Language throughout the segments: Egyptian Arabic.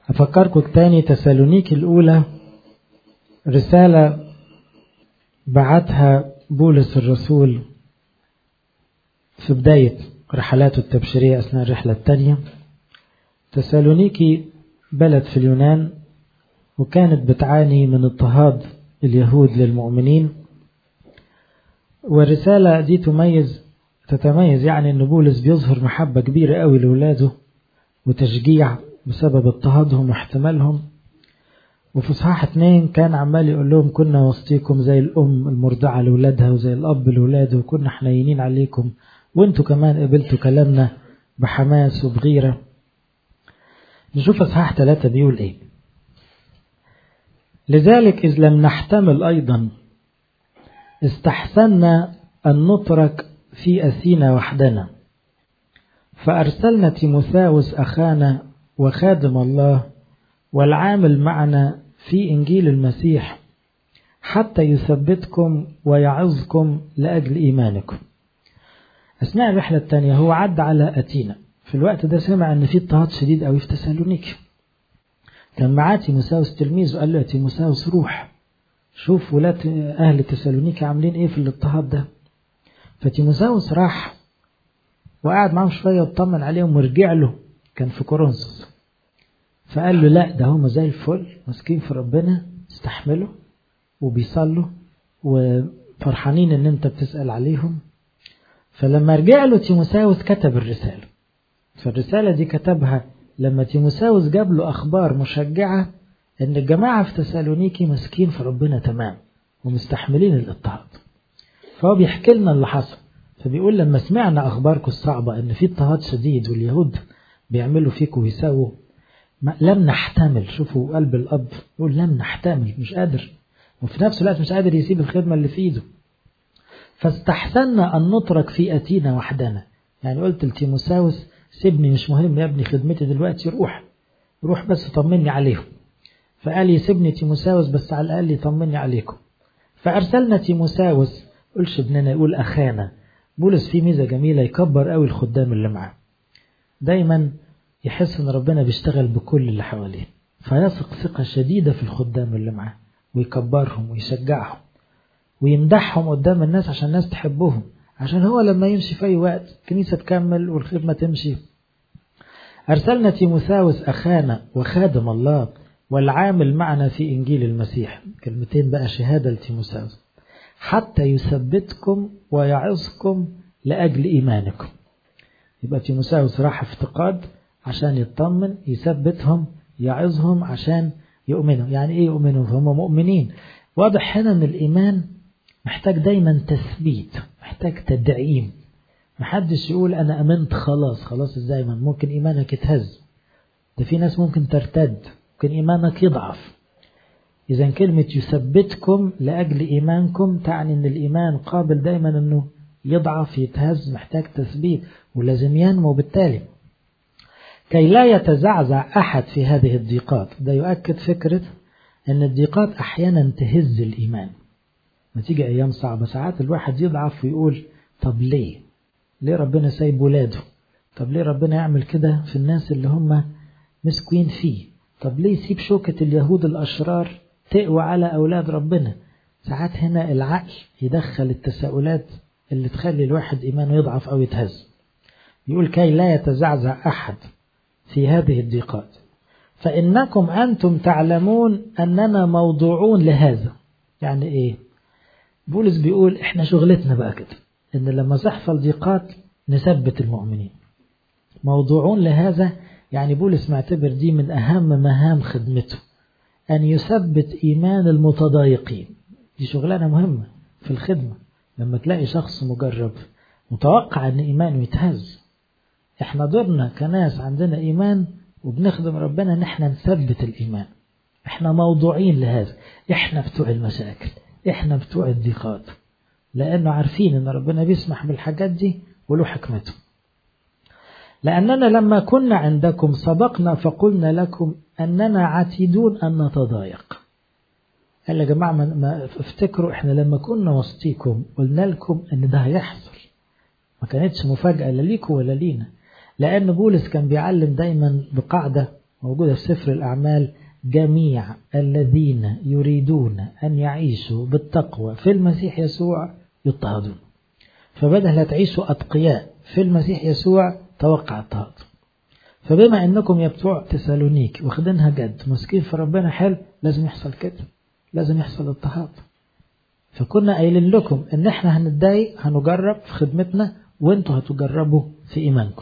أفكركم تاني تسالونيك الأولى رسالة بعتها بولس الرسول في بداية رحلاته التبشيرية أثناء الرحلة الثانية تسالونيكي بلد في اليونان وكانت بتعاني من اضطهاد اليهود للمؤمنين والرسالة دي تميز تتميز يعني أن بولس بيظهر محبة كبيرة قوي لأولاده وتشجيع بسبب اضطهادهم واحتمالهم وفي صحاح اتنين كان عمال يقول لهم كنا وسطيكم زي الأم المرضعة لأولادها وزي الأب لأولاده وكنا حنينين عليكم وانتوا كمان قبلتوا كلامنا بحماس وبغيرة نشوف اصحاح ثلاثة بيقول ايه لذلك إذ لم نحتمل أيضا استحسنا أن نترك في أثينا وحدنا فأرسلنا تيموثاوس أخانا وخادم الله والعامل معنا في إنجيل المسيح حتى يثبتكم ويعظكم لأجل إيمانكم أثناء الرحلة الثانية هو عد على أتينا في الوقت ده سمع أن في اضطهاد شديد أوي في تسالونيك كان معاه تيموساوس تلميذ وقال له يا تيموساوس روح شوف ولاد أهل تسالونيك عاملين إيه في الاضطهاد ده فتيموساوس راح وقعد معاهم شوية وطمن عليهم ورجع له كان في كورنثوس فقال له لا ده هم زي الفل ماسكين في ربنا استحملوا وبيصلوا وفرحانين ان انت بتسأل عليهم فلما رجع له تيموساوس كتب الرسالة فالرسالة دي كتبها لما تيموساوس جاب له أخبار مشجعة إن الجماعة في تسالونيكي ماسكين في ربنا تمام ومستحملين الاضطهاد فهو بيحكي لنا اللي حصل فبيقول لما سمعنا أخباركم الصعبة إن في اضطهاد شديد واليهود بيعملوا فيكم ويساووا لم نحتمل شوفوا قلب الأب يقول لم نحتمل مش قادر وفي نفس الوقت مش قادر يسيب الخدمة اللي في إيده فاستحسنا أن نترك في أتينا وحدنا يعني قلت لتيموساوس سيبني مش مهم يا ابني خدمتي دلوقتي روح روح بس طمني عليهم فقال يسيبني تيموساوس بس على الأقل يطمني عليكم فأرسلنا تيموساوس قولش ابننا يقول أخانا بولس فيه ميزة جميلة يكبر قوي الخدام اللي معاه دايما يحس ان ربنا بيشتغل بكل اللي حواليه فيثق ثقة شديدة في الخدام اللي معاه ويكبرهم ويشجعهم ويمدحهم قدام الناس عشان الناس تحبهم عشان هو لما يمشي في أي وقت كنيسة تكمل والخدمة تمشي أرسلنا تيموثاوس أخانا وخادم الله والعامل معنا في إنجيل المسيح كلمتين بقى شهادة لتيموثاوس حتى يثبتكم ويعظكم لأجل إيمانكم يبقى تيموثاوس راح افتقاد عشان يطمن يثبتهم يعظهم عشان يؤمنوا يعني ايه يؤمنوا هم مؤمنين واضح هنا ان الايمان محتاج دايما تثبيت محتاج تدعيم محدش يقول انا امنت خلاص خلاص ازاي من ممكن ايمانك يتهز ده في ناس ممكن ترتد ممكن ايمانك يضعف اذا كلمة يثبتكم لاجل ايمانكم تعني ان الايمان قابل دايما انه يضعف يتهز محتاج تثبيت ولازم ينمو بالتالي كي لا يتزعزع أحد في هذه الضيقات ده يؤكد فكرة أن الضيقات أحيانا تهز الإيمان ما تيجي أيام صعبة ساعات الواحد يضعف ويقول طب ليه ليه ربنا سايب ولاده طب ليه ربنا يعمل كده في الناس اللي هم مسكين فيه طب ليه يسيب شوكة اليهود الأشرار تقوى على أولاد ربنا ساعات هنا العقل يدخل التساؤلات اللي تخلي الواحد إيمانه يضعف أو يتهز يقول كي لا يتزعزع أحد في هذه الضيقات فإنكم أنتم تعلمون أننا موضوعون لهذا يعني إيه بولس بيقول إحنا شغلتنا بقى كده إن لما تحصل ضيقات نثبت المؤمنين موضوعون لهذا يعني بولس معتبر دي من أهم مهام خدمته أن يثبت إيمان المتضايقين دي شغلانة مهمة في الخدمة لما تلاقي شخص مجرب متوقع أن إيمانه يتهز احنا دورنا كناس عندنا ايمان وبنخدم ربنا ان احنا نثبت الايمان احنا موضوعين لهذا احنا بتوع المشاكل احنا بتوع الضيقات لانه عارفين ان ربنا بيسمح بالحاجات دي وله حكمته لاننا لما كنا عندكم سبقنا فقلنا لكم اننا عتيدون ان نتضايق قال يا جماعه ما افتكروا احنا لما كنا وسطيكم قلنا لكم ان ده هيحصل ما كانتش مفاجاه لا ليكم ولا لينا لأن بولس كان بيعلم دايما بقاعدة موجودة في سفر الأعمال جميع الذين يريدون أن يعيشوا بالتقوى في المسيح يسوع يضطهدون فبدل لا تعيشوا أتقياء في المسيح يسوع توقع اضطهاد فبما انكم يا بتوع تسالونيك واخدينها جد مسكين في ربنا حلو لازم يحصل كده لازم يحصل اضطهاد فكنا قايلين لكم ان احنا هنتضايق هنجرب في خدمتنا وانتوا هتجربوا في ايمانكم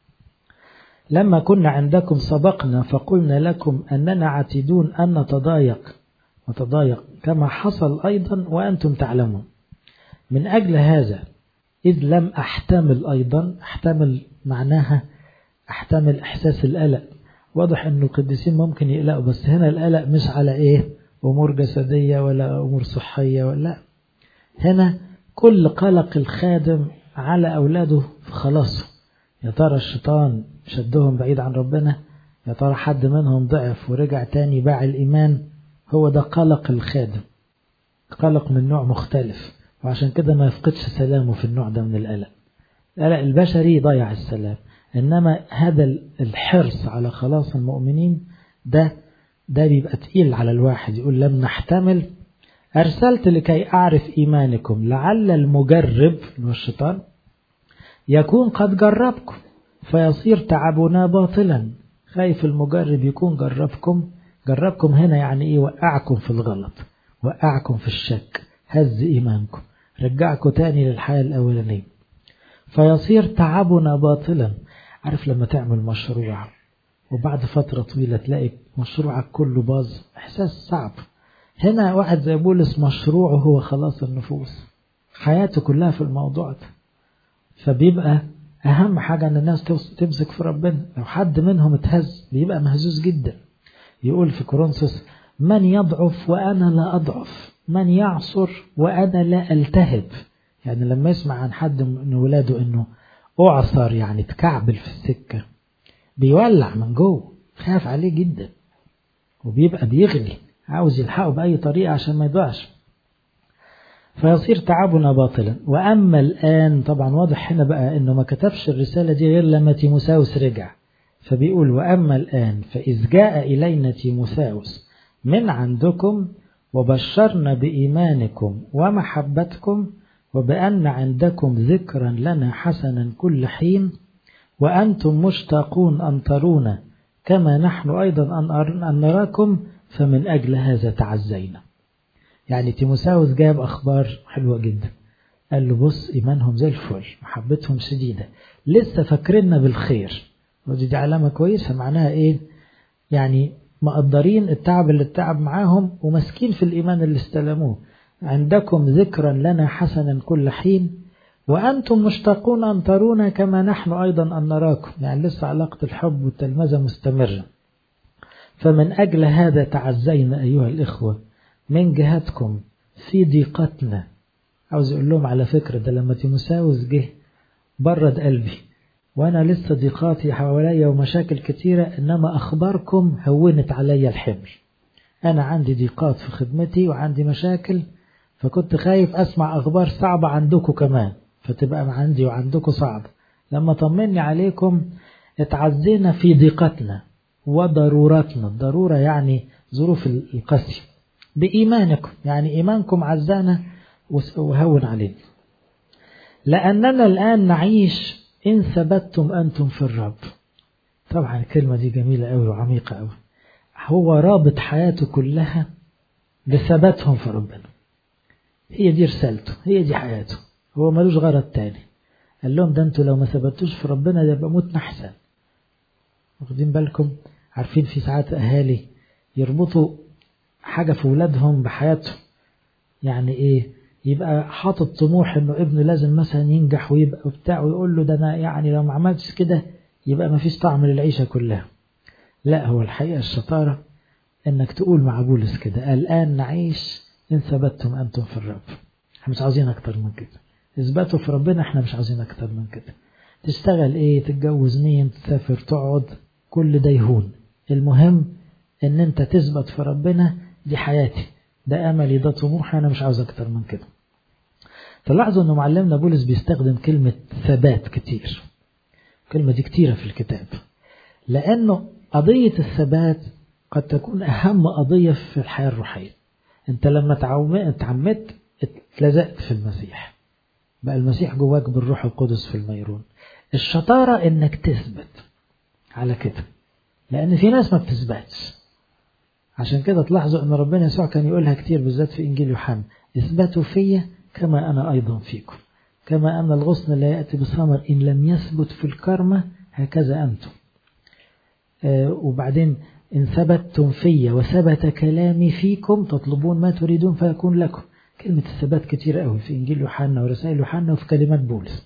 لما كنا عندكم سبقنا فقلنا لكم اننا عتيدون ان نتضايق نتضايق كما حصل ايضا وانتم تعلمون من اجل هذا اذ لم احتمل ايضا احتمل معناها احتمل احساس القلق واضح ان القديسين ممكن يقلقوا بس هنا القلق مش على ايه امور جسديه ولا امور صحيه ولا هنا كل قلق الخادم على اولاده في خلاصه يا ترى الشيطان شدهم بعيد عن ربنا يا ترى حد منهم ضعف ورجع تاني باع الايمان هو ده قلق الخادم قلق من نوع مختلف وعشان كده ما يفقدش سلامه في النوع ده من القلق القلق البشري يضيع السلام إنما هذا الحرص على خلاص المؤمنين ده ده بيبقى تقيل على الواحد يقول لم نحتمل أرسلت لكي أعرف إيمانكم لعل المجرب هو الشيطان يكون قد جربكم فيصير تعبنا باطلا خايف المجرب يكون جربكم جربكم هنا يعني إيه وقعكم في الغلط وقعكم في الشك هز إيمانكم رجعكم تاني للحياة الأولانية فيصير تعبنا باطلا عارف لما تعمل مشروع وبعد فترة طويلة تلاقي مشروعك كله باظ إحساس صعب هنا واحد زي بولس مشروعه هو خلاص النفوس حياته كلها في الموضوع ده فبيبقى أهم حاجة أن الناس تمسك في ربنا لو حد منهم اتهز بيبقى مهزوز جدا يقول في كورنثوس من يضعف وأنا لا أضعف من يعصر وأنا لا ألتهب يعني لما يسمع عن حد من ولاده أنه أعصر يعني تكعبل في السكة بيولع من جوه خاف عليه جدا وبيبقى بيغلي عاوز يلحقه بأي طريقة عشان ما يضيعش فيصير تعبنا باطلا وأما الآن طبعا واضح هنا بقى أنه ما كتبش الرسالة دي غير لما تيموساوس رجع فبيقول وأما الآن فإذ جاء إلينا تيموساوس من عندكم وبشرنا بإيمانكم ومحبتكم وبأن عندكم ذكرا لنا حسنا كل حين وأنتم مشتاقون أن ترونا كما نحن أيضا أن نراكم فمن أجل هذا تعزينا يعني تيموساوس جاب أخبار حلوة جدا قال له بص إيمانهم زي الفل محبتهم شديدة لسه فاكريننا بالخير ودي دي علامة كويسة معناها إيه يعني مقدرين التعب اللي التعب معاهم وماسكين في الإيمان اللي استلموه عندكم ذكرا لنا حسنا كل حين وأنتم مشتاقون أن ترونا كما نحن أيضا أن نراكم يعني لسه علاقة الحب والتلمذة مستمرة فمن أجل هذا تعزينا أيها الإخوة من جهتكم في ضيقتنا عاوز أقول لهم على فكرة ده لما تيموساوس جه برد قلبي وأنا لسه ضيقاتي حواليا ومشاكل كتيرة إنما أخباركم هونت عليا الحمل أنا عندي ضيقات في خدمتي وعندي مشاكل فكنت خايف أسمع أخبار صعبة عندكم كمان فتبقى عندي وعندكم صعب لما طمني عليكم اتعزينا في ضيقتنا وضرورتنا الضرورة يعني ظروف القسي بإيمانكم يعني إيمانكم عزانا وهون علينا لأننا الآن نعيش إن ثبتتم أنتم في الرب طبعا الكلمة دي جميلة أوي وعميقة أوي هو رابط حياته كلها بثباتهم في ربنا هي دي رسالته هي دي حياته هو ملوش غرض تاني قال لهم ده انتوا لو ما ثبتوش في ربنا ده يبقى موتنا احسن واخدين بالكم عارفين في ساعات اهالي يربطوا حاجه في ولادهم بحياتهم يعني ايه يبقى حاطط طموح انه ابنه لازم مثلا ينجح ويبقى بتاع ويقول له ده انا يعني لو ما عملتش كده يبقى ما فيش طعم للعيشه كلها لا هو الحقيقه الشطاره انك تقول مع بولس كده الان نعيش ان ثبتتم انتم في الرب احنا مش عاوزين اكتر من كده اثبتوا في ربنا احنا مش عاوزين اكتر من كده تشتغل ايه تتجوز مين تسافر تقعد كل ده يهون المهم ان انت تثبت في ربنا دي حياتي ده املي ده طموحي انا مش عاوز اكتر من كده تلاحظوا انه معلمنا بولس بيستخدم كلمة ثبات كتير الكلمة دي كتيرة في الكتاب لانه قضية الثبات قد تكون أهم قضية في الحياة الروحية أنت لما اتعمدت اتلزقت في المسيح بقى المسيح جواك بالروح القدس في الميرون الشطارة إنك تثبت على كده لأن في ناس ما بتثبتش عشان كده تلاحظوا أن ربنا يسوع كان يقولها كتير بالذات في إنجيل يوحنا اثبتوا فيا كما أنا أيضا فيكم كما أن الغصن لا يأتي بثمر إن لم يثبت في الكرمة هكذا أنتم آه وبعدين إن ثبتتم في وثبت كلامي فيكم تطلبون ما تريدون فيكون لكم كلمة الثبات كتير قوي في إنجيل يوحنا ورسائل يوحنا وفي كلمات بولس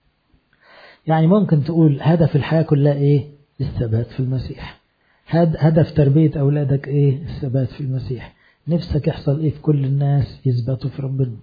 يعني ممكن تقول هدف الحياة كلها إيه الثبات في المسيح هدف تربية أولادك إيه الثبات في المسيح نفسك يحصل إيه في كل الناس يثبتوا في ربنا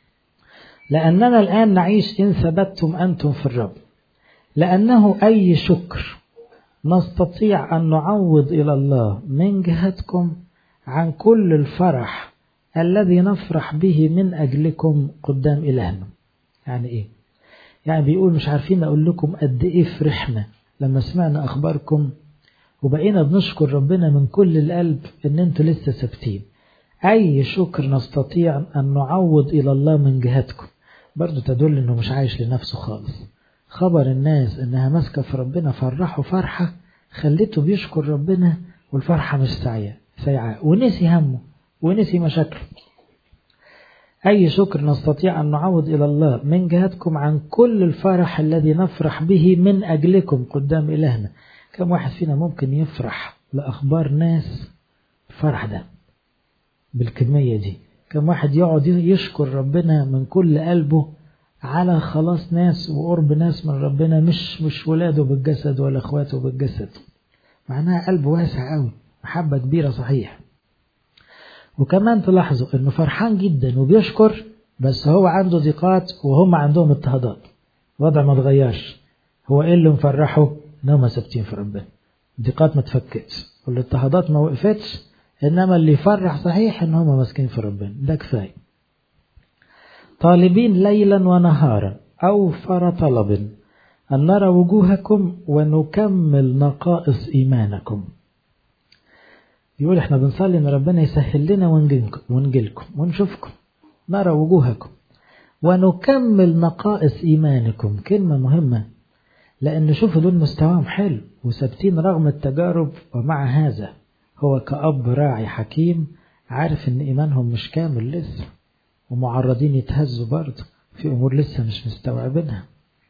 لأننا الآن نعيش إن ثبتتم أنتم في الرب لأنه أي شكر نستطيع أن نعوض إلى الله من جهتكم عن كل الفرح الذي نفرح به من أجلكم قدام إلهنا يعني إيه يعني بيقول مش عارفين أقول لكم قد إيه فرحنا لما سمعنا أخباركم وبقينا بنشكر ربنا من كل القلب إن أنتوا لسه ثابتين أي شكر نستطيع أن نعوض إلى الله من جهتكم برضو تدل إنه مش عايش لنفسه خالص خبر الناس إنها ماسكة في ربنا فرحوا فرحة خلته بيشكر ربنا والفرحة مش سعية سيعة ونسي همه ونسي مشاكله أي شكر نستطيع أن نعوض إلى الله من جهتكم عن كل الفرح الذي نفرح به من أجلكم قدام إلهنا كم واحد فينا ممكن يفرح لأخبار ناس الفرح ده بالكمية دي كم واحد يقعد يشكر ربنا من كل قلبه على خلاص ناس وقرب ناس من ربنا مش مش ولاده بالجسد ولا اخواته بالجسد معناها قلب واسع قوي محبة كبيرة صحيح وكمان تلاحظوا انه فرحان جدا وبيشكر بس هو عنده ضيقات وهم عندهم اضطهادات وضع ما اتغيرش هو ايه اللي مفرحه انهم ثابتين في ربنا الضيقات ما تفكتش والاضطهادات ما وقفتش انما اللي يفرح صحيح ان هم ماسكين في ربنا ده كفايه طالبين ليلا ونهارا اوفر طلب ان نرى وجوهكم ونكمل نقائص ايمانكم يقول احنا بنصلي ان ربنا يسهل لنا ونجيلكم ونشوفكم نرى وجوهكم ونكمل نقائص ايمانكم كلمه مهمه لان شوفوا دول مستواهم حلو وثابتين رغم التجارب ومع هذا هو كأب راعي حكيم عارف ان ايمانهم مش كامل لسه ومعرضين يتهزوا برضه في امور لسه مش مستوعبينها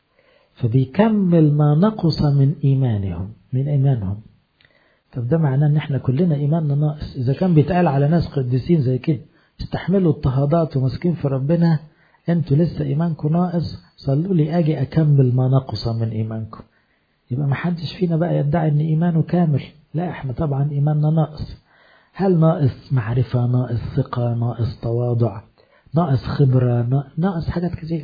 فبيكمل ما نقص من ايمانهم من ايمانهم طب ده معناه ان احنا كلنا ايماننا ناقص اذا كان بيتقال على ناس قديسين زي كده استحملوا اضطهادات وماسكين في ربنا انتوا لسه ايمانكم ناقص صلوا لي اجي اكمل ما نقص من ايمانكم يبقى ما حدش فينا بقى يدعي ان ايمانه كامل لا احنا طبعا ايماننا ناقص هل ناقص معرفة ناقص ثقة ناقص تواضع ناقص خبرة ناقص حاجات كتير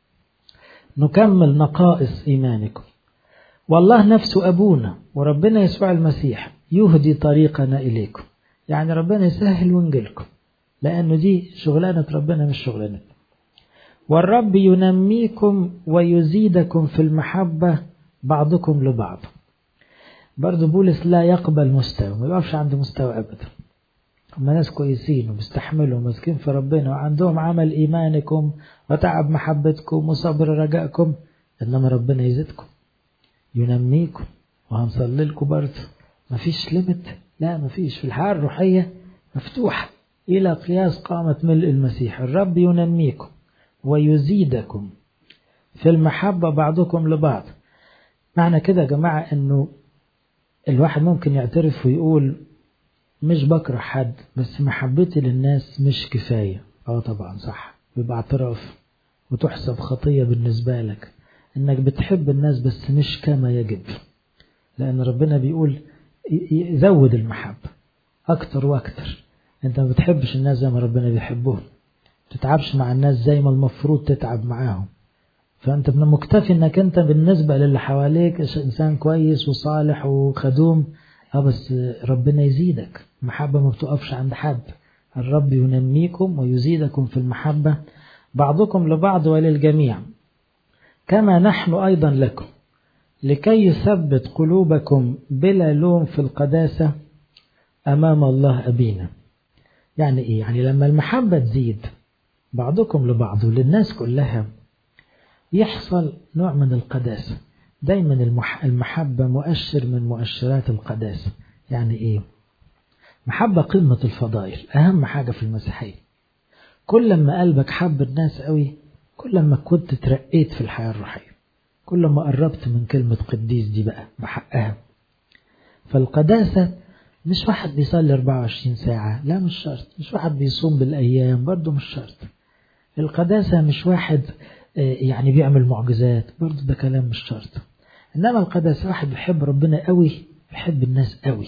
نكمل نقائص إيمانكم والله نفسه أبونا وربنا يسوع المسيح يهدي طريقنا إليكم يعني ربنا يسهل ونجلكم لأنه دي شغلانة ربنا مش شغلانة والرب ينميكم ويزيدكم في المحبة بعضكم لبعض برضه بولس لا يقبل مستوى ما يقفش عند مستوى أبدا هم ناس كويسين وبيستحملوا وماسكين في ربنا وعندهم عمل إيمانكم وتعب محبتكم وصبر رجائكم إنما ربنا يزيدكم ينميكم وهنصلي لكم برضه مفيش ليميت لا مفيش في الحياة الروحية مفتوحة إلى قياس قامة ملء المسيح الرب ينميكم ويزيدكم في المحبة بعضكم لبعض معنى كده يا جماعة إنه الواحد ممكن يعترف ويقول مش بكره حد بس محبتي للناس مش كفاية اه طبعا صح بيبقى اعتراف وتحسب خطية بالنسبة لك انك بتحب الناس بس مش كما يجب لان ربنا بيقول يزود المحبة اكتر واكتر انت ما بتحبش الناس زي ما ربنا بيحبهم تتعبش مع الناس زي ما المفروض تتعب معاهم فانت مكتفي انك انت بالنسبة للي حواليك انسان كويس وصالح وخدوم اه بس ربنا يزيدك المحبة ما بتقفش عند حد الرب ينميكم ويزيدكم في المحبة بعضكم لبعض وللجميع كما نحن أيضا لكم لكي يثبت قلوبكم بلا لوم في القداسة أمام الله أبينا يعني إيه؟ يعني لما المحبة تزيد بعضكم لبعض وللناس كلها يحصل نوع من القداسة دايما المحبة مؤشر من مؤشرات القداسة يعني إيه؟ محبة قمة الفضائل أهم حاجة في المسيحية كل ما قلبك حب الناس قوي كل ما كنت ترقيت في الحياة الروحية كل ما قربت من كلمة قديس دي بقى بحقها فالقداسة مش واحد بيصلي 24 ساعة لا مش شرط مش واحد بيصوم بالأيام برضه مش شرط القداسة مش واحد يعني بيعمل معجزات برضه ده كلام مش شرط إنما القداسة واحد بيحب ربنا قوي بيحب الناس قوي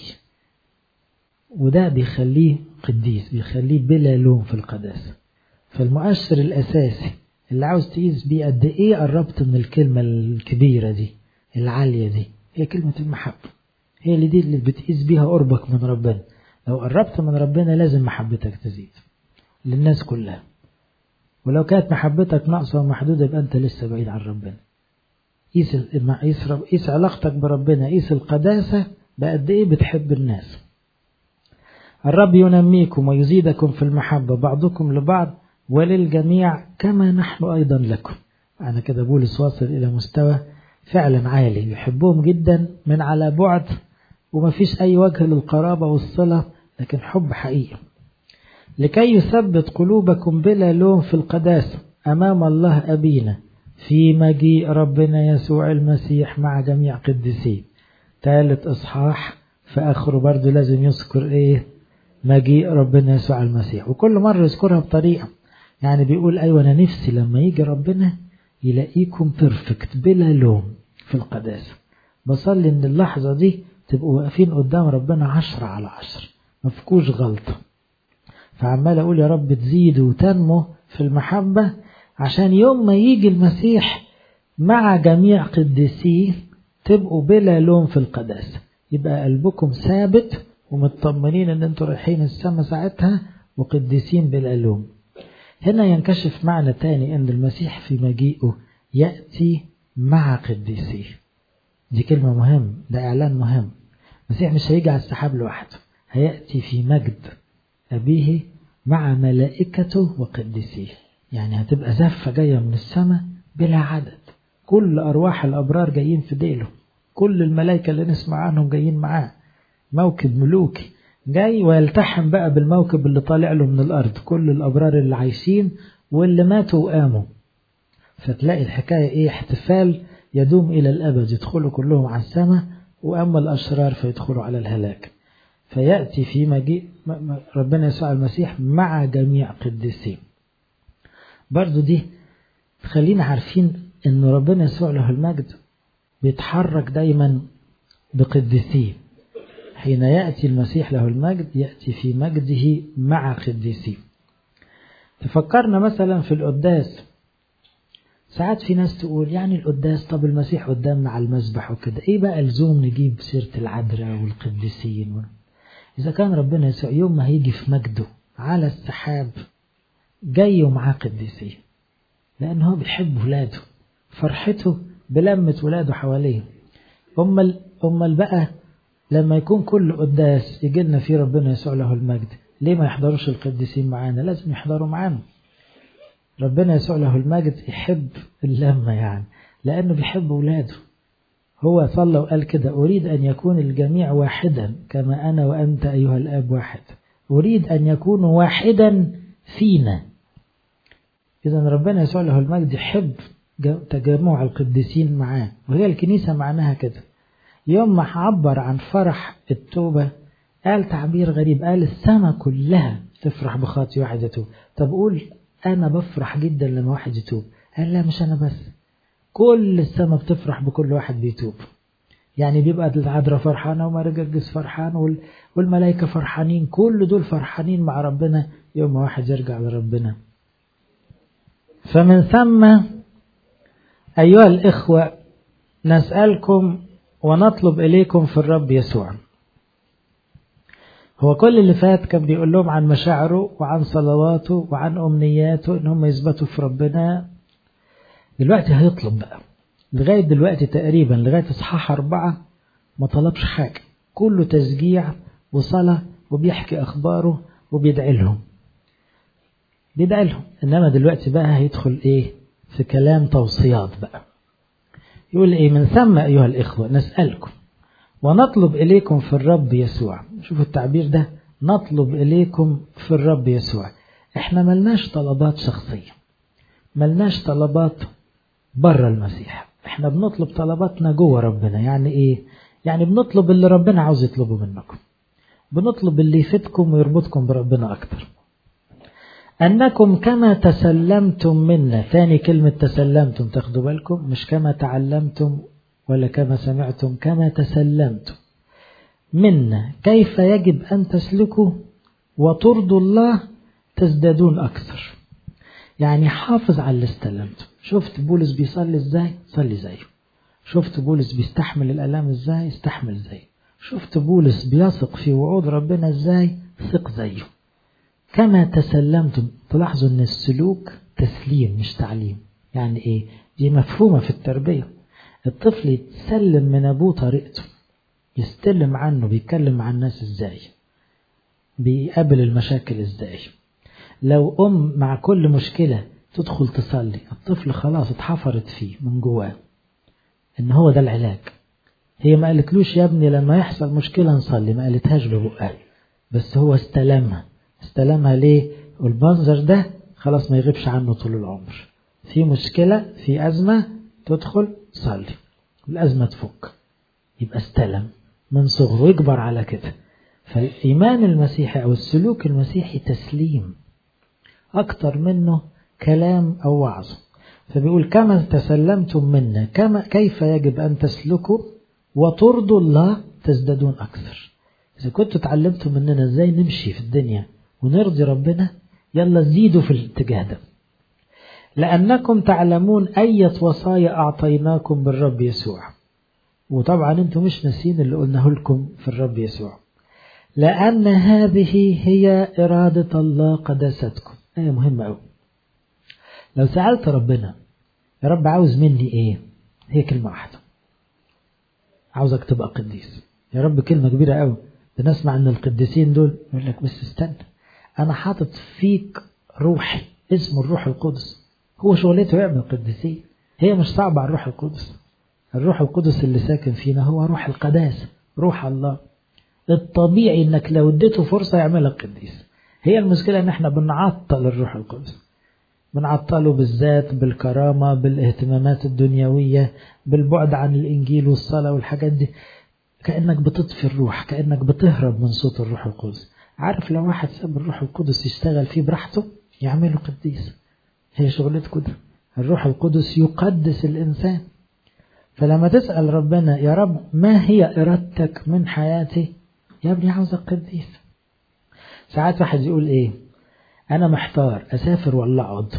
وده بيخليه قديس بيخليه بلا لوم في القداسة فالمؤشر الأساسي اللي عاوز تقيس بيه قد إيه قربت من الكلمة الكبيرة دي العالية دي هي كلمة المحبة هي اللي دي اللي بتقيس بيها قربك من ربنا لو قربت من ربنا لازم محبتك تزيد للناس كلها ولو كانت محبتك ناقصة ومحدودة يبقى أنت لسه بعيد عن ربنا قيس قيس قيس علاقتك بربنا قيس القداسة بقد إيه بتحب الناس الرب ينميكم ويزيدكم في المحبة بعضكم لبعض وللجميع كما نحن أيضا لكم أنا كده بولس واصل إلى مستوى فعلا عالي يحبهم جدا من على بعد وما فيش أي وجه للقرابة والصلة لكن حب حقيقي لكي يثبت قلوبكم بلا لوم في القداسة أمام الله أبينا في مجيء ربنا يسوع المسيح مع جميع قديسيه ثالث إصحاح في آخره برضه لازم يذكر إيه مجيء ربنا يسوع المسيح وكل مرة يذكرها بطريقة يعني بيقول أيوة أنا نفسي لما يجي ربنا يلاقيكم بيرفكت بلا لوم في القداسة بصلي إن اللحظة دي تبقوا واقفين قدام ربنا عشرة على عشر مفكوش غلطة فعمال أقول يا رب تزيدوا وتنموا في المحبة عشان يوم ما يجي المسيح مع جميع قديسيه تبقوا بلا لوم في القداسة يبقى قلبكم ثابت ومطمنين ان انتوا رايحين السما ساعتها وقديسين بلا لوم هنا ينكشف معنى تاني ان المسيح في مجيئه يأتي مع قديسيه دي كلمة مهم ده اعلان مهم المسيح مش هيجي على السحاب لوحده هيأتي في مجد أبيه مع ملائكته وقديسيه يعني هتبقى زفة جاية من السماء بلا عدد كل أرواح الأبرار جايين في ديله كل الملائكة اللي نسمع عنهم جايين معاه موكب ملوكي جاي ويلتحم بقى بالموكب اللي طالع له من الأرض كل الأبرار اللي عايشين واللي ماتوا وقاموا فتلاقي الحكاية إيه احتفال يدوم إلى الأبد يدخلوا كلهم على السماء وأما الأشرار فيدخلوا على الهلاك فيأتي في مجيء ربنا يسوع المسيح مع جميع قديسين برضو دي تخلينا عارفين ان ربنا يسوع له المجد بيتحرك دايما بقديسيه حين يأتي المسيح له المجد يأتي في مجده مع قديسيه تفكرنا مثلا في القداس ساعات في ناس تقول يعني القداس طب المسيح قدامنا على المذبح وكده ايه بقى لزوم نجيب سيرة العذراء والقديسين إذا كان ربنا يسوع يوم ما هيجي في مجده على السحاب جاي ومعاه قديسين لأن هو بيحب ولاده فرحته بلمة ولاده حواليه أمال أمال بقى لما يكون كل قداس يجي لنا فيه ربنا يسوع له المجد ليه ما يحضروش القديسين معانا لازم يحضروا معانا ربنا يسوع له المجد يحب اللمة يعني لأنه بيحب ولاده هو صلى وقال كده أريد أن يكون الجميع واحدا كما أنا وأنت أيها الآب واحد أريد أن يكونوا واحدا فينا إذا ربنا يسوع له المجد يحب تجمع القديسين معاه وهي الكنيسة معناها كده يوم ما عبر عن فرح التوبة قال تعبير غريب قال السماء كلها تفرح بخاطي واحد يتوب طب قول أنا بفرح جدا لما واحد يتوب قال لا مش أنا بس كل السماء بتفرح بكل واحد بيتوب يعني بيبقى العذراء فرحانة ومرجرجس فرحان والملائكة فرحانين كل دول فرحانين مع ربنا يوم ما واحد يرجع لربنا فمن ثم أيها الإخوة نسألكم ونطلب إليكم في الرب يسوع هو كل اللي فات كان بيقول لهم عن مشاعره وعن صلواته وعن أمنياته إن هم يثبتوا في ربنا دلوقتي هيطلب بقى لغاية دلوقتي تقريبا لغاية إصحاح أربعة ما طلبش حاجة كله تشجيع وصلاة وبيحكي أخباره وبيدعي لهم بيدعي لهم إنما دلوقتي بقى هيدخل إيه في كلام توصيات بقى يقول إيه من ثم أيها الإخوة نسألكم ونطلب إليكم في الرب يسوع شوفوا التعبير ده نطلب إليكم في الرب يسوع إحنا ملناش طلبات شخصية ملناش طلبات بره المسيح إحنا بنطلب طلباتنا جوه ربنا يعني إيه يعني بنطلب اللي ربنا عاوز يطلبه منكم بنطلب اللي يفيدكم ويربطكم بربنا أكتر أنكم كما تسلمتم منا ثاني كلمة تسلمتم تاخدوا بالكم مش كما تعلمتم ولا كما سمعتم كما تسلمتم منا كيف يجب أن تسلكوا وترضوا الله تزدادون أكثر يعني حافظ على اللي استلمته شفت بولس بيصلي ازاي صلي زيه شفت بولس بيستحمل الألام ازاي استحمل زيه شفت بولس بيثق في وعود ربنا ازاي ثق زيه كما تسلمتم تلاحظوا ان السلوك تسليم مش تعليم يعني ايه دي مفهومة في التربية الطفل يتسلم من ابوه طريقته يستلم عنه بيتكلم مع الناس ازاي بيقابل المشاكل ازاي لو ام مع كل مشكلة تدخل تصلي الطفل خلاص اتحفرت فيه من جواه ان هو ده العلاج هي ما قالتلوش يا ابني لما يحصل مشكلة نصلي ما قالتهاش ببقها بس هو استلمها استلمها ليه والمنظر ده خلاص ما يغيبش عنه طول العمر في مشكلة في أزمة تدخل صلي الأزمة تفك يبقى استلم من صغره يكبر على كده فالإيمان المسيحي أو السلوك المسيحي تسليم أكتر منه كلام أو وعظ فبيقول كما تسلمتم منا كما كيف يجب أن تسلكوا وترضوا الله تزدادون أكثر إذا كنتوا اتعلمتوا مننا إزاي نمشي في الدنيا ونرضي ربنا يلا زيدوا في الاتجاه ده لأنكم تعلمون أية وصايا أعطيناكم بالرب يسوع وطبعا انتم مش ناسين اللي قلناه لكم في الرب يسوع لأن هذه هي إرادة الله قداستكم آية مهمة أوي لو سألت ربنا يا رب عاوز مني إيه هي كلمة واحدة عاوزك تبقى قديس يا رب كلمة كبيرة أوي بنسمع أن القديسين دول يقول لك بس استنى أنا حاطط فيك روحي اسمه الروح القدس هو شغلته يعمل قديسين هي مش صعبة على الروح القدس الروح القدس اللي ساكن فينا هو روح القداسة روح الله الطبيعي انك لو اديته فرصة يعملك قديس هي المشكلة ان احنا بنعطل الروح القدس بنعطله بالذات بالكرامة بالاهتمامات الدنيوية بالبعد عن الانجيل والصلاة والحاجات دي كأنك بتطفي الروح كأنك بتهرب من صوت الروح القدس عارف لو واحد ساب الروح القدس يشتغل فيه براحته يعمله قديس هي شغلته كده الروح القدس يقدس الإنسان فلما تسأل ربنا يا رب ما هي إرادتك من حياتي يا ابني عاوزك قديس ساعات واحد يقول ايه انا محتار اسافر ولا اقعد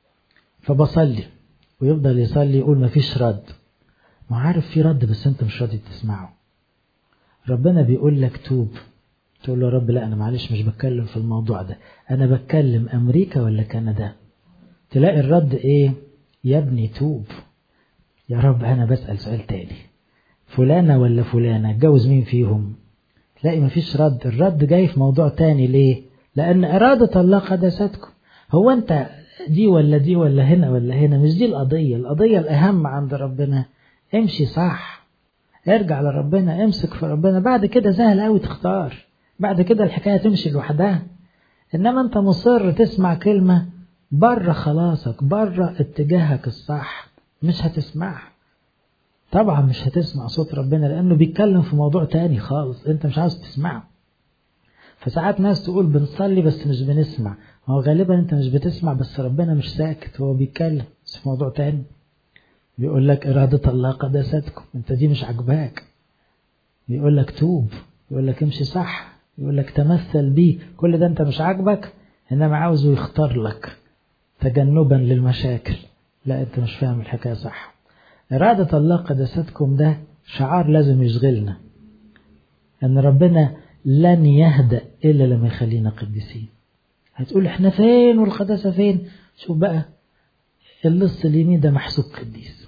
فبصلي ويفضل يصلي يقول مفيش رد ما عارف في رد بس انت مش راضي تسمعه ربنا بيقول لك توب تقول له يا رب لا انا معلش مش بتكلم في الموضوع ده انا بتكلم امريكا ولا كندا تلاقي الرد ايه يا ابني توب يا رب انا بسأل سؤال تاني فلانة ولا فلانة اتجوز مين فيهم تلاقي مفيش رد الرد جاي في موضوع تاني ليه لأن إرادة الله قدستكم هو أنت دي ولا دي ولا هنا ولا هنا مش دي القضية القضية الأهم عند ربنا امشي صح ارجع لربنا امسك في ربنا بعد كده سهل قوي تختار بعد كده الحكاية تمشي لوحدها إنما أنت مصر تسمع كلمة بره خلاصك بره اتجاهك الصح مش هتسمعها طبعا مش هتسمع صوت ربنا لأنه بيتكلم في موضوع تاني خالص أنت مش عاوز تسمعه فساعات ناس تقول بنصلي بس مش بنسمع هو غالبا أنت مش بتسمع بس ربنا مش ساكت هو بيتكلم بس في موضوع تاني بيقول لك إرادة الله قداستكم أنت دي مش عجباك بيقول لك توب يقول لك امشي صح يقول لك تمثل بيه كل ده أنت مش عاجبك إنما عاوزه يختار لك تجنبا للمشاكل لا أنت مش فاهم الحكاية صح إرادة الله قداستكم ده شعار لازم يشغلنا أن ربنا لن يهدأ إلا لما يخلينا قديسين هتقول إحنا فين والقداسة فين شوف بقى اللص اليمين ده محسوب قديس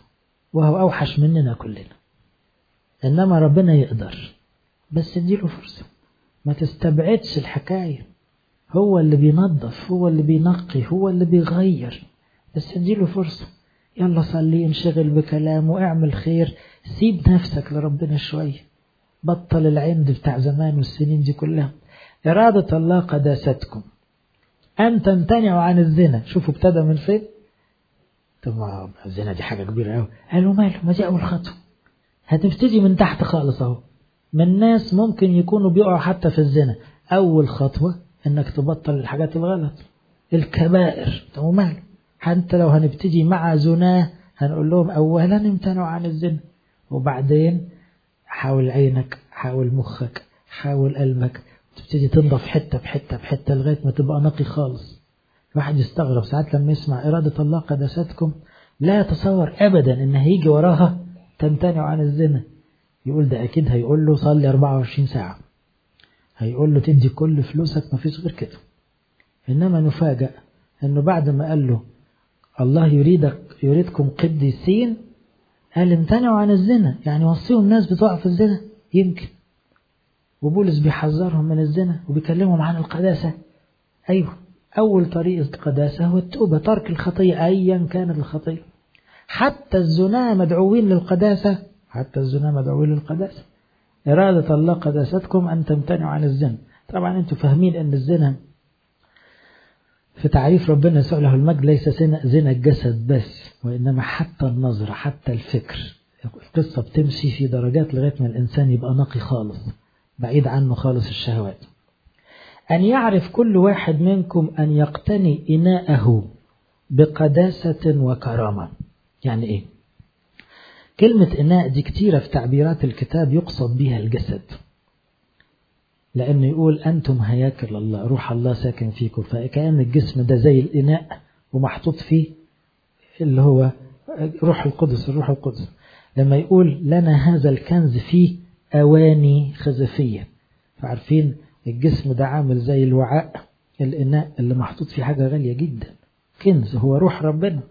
وهو أوحش مننا كلنا إنما ربنا يقدر بس اديله فرصة ما تستبعدش الحكاية هو اللي بينظف هو اللي بينقي هو اللي بيغير بس اديله فرصة يلا صلي انشغل بكلامه اعمل خير سيب نفسك لربنا شوية بطل العند بتاع زمان والسنين دي كلها إرادة الله قداستكم أن تمتنعوا عن الزنا شوفوا ابتدى من فين طب ما الزنا دي حاجة كبيرة أوي قالوا ماله ما دي أول خطوة هتبتدي من تحت خالص أهو من ناس ممكن يكونوا بيقعوا حتى في الزنا أول خطوة إنك تبطل الحاجات الغلط الكبائر طب وماله حتى لو هنبتدي مع زناه هنقول لهم أولا امتنعوا عن الزنا وبعدين حاول عينك حاول مخك حاول قلبك تبتدي تنضف حتة بحتة بحتة لغاية ما تبقى نقي خالص الواحد يستغرب ساعات لما يسمع إرادة الله قداستكم لا يتصور أبدا إن هيجي وراها تمتنع عن الزنا يقول ده أكيد هيقول له صلي 24 ساعة هيقول له تدي كل فلوسك ما فيش غير كده إنما نفاجأ إنه بعد ما قال له الله يريدك يريدكم قديسين قال امتنعوا عن الزنا يعني وصيهم الناس بتقع في الزنا يمكن وبولس بيحذرهم من الزنا وبيكلمهم عن القداسة أيوه أول طريق القداسة هو التوبة ترك الخطية أيا كانت الخطية حتى الزنا مدعوين للقداسة حتى الزنا مدعوين للقداسة إرادة الله قداستكم أن تمتنعوا عن الزنا طبعا أنتم فاهمين أن الزنا في تعريف ربنا يسوع له المجد ليس زنا الجسد بس وإنما حتى النظرة حتى الفكر القصة بتمشي في درجات لغاية ما الإنسان يبقى نقي خالص بعيد عنه خالص الشهوات أن يعرف كل واحد منكم أن يقتني إناءه بقداسة وكرامة يعني إيه كلمة إناء دي كتيرة في تعبيرات الكتاب يقصد بها الجسد لأنه يقول أنتم هياكل الله روح الله ساكن فيكم فكأن الجسم ده زي الإناء ومحطوط فيه اللي هو روح القدس الروح القدس لما يقول لنا هذا الكنز فيه أواني خزفية فعارفين الجسم ده عامل زي الوعاء الإناء اللي محطوط فيه حاجة غالية جدا كنز هو روح ربنا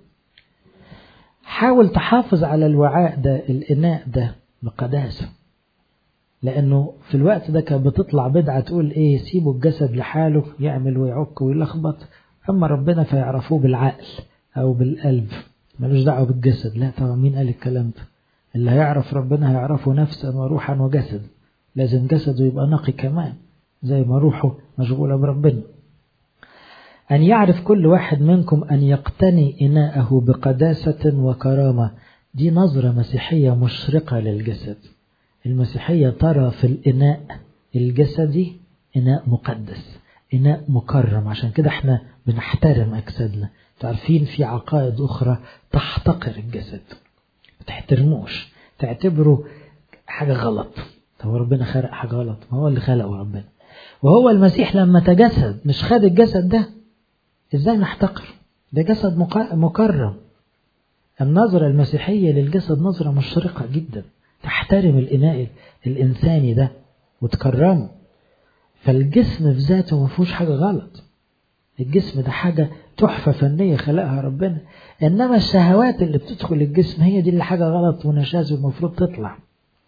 حاول تحافظ على الوعاء ده الإناء ده بقداسة لأنه في الوقت ده كانت بتطلع بدعة تقول إيه سيبوا الجسد لحاله يعمل ويعك ويلخبط أما ربنا فيعرفوه بالعقل أو بالقلب ملوش دعوة بالجسد لا طبعا مين قال الكلام ده اللي هيعرف ربنا هيعرفه نفسا وروحا وجسد لازم جسده يبقى نقي كمان زي ما روحه مشغولة بربنا أن يعرف كل واحد منكم أن يقتني إناءه بقداسة وكرامة دي نظرة مسيحية مشرقة للجسد المسيحية ترى في الإناء الجسدي إناء مقدس إناء مكرم عشان كده احنا بنحترم أجسادنا تعرفين في عقائد أخرى تحتقر الجسد ما تحترموش تعتبره حاجة غلط طب ربنا خلق حاجة غلط ما هو اللي خلقه ربنا وهو المسيح لما تجسد مش خد الجسد ده ازاي نحتقر ده جسد مكرم النظرة المسيحية للجسد نظرة مشرقة جدا تحترم الإناء الإنساني ده وتكرمه فالجسم في ذاته ما فيهوش حاجة غلط الجسم ده حاجة تحفة فنية خلقها ربنا إنما الشهوات اللي بتدخل الجسم هي دي اللي حاجة غلط ونشاز المفروض تطلع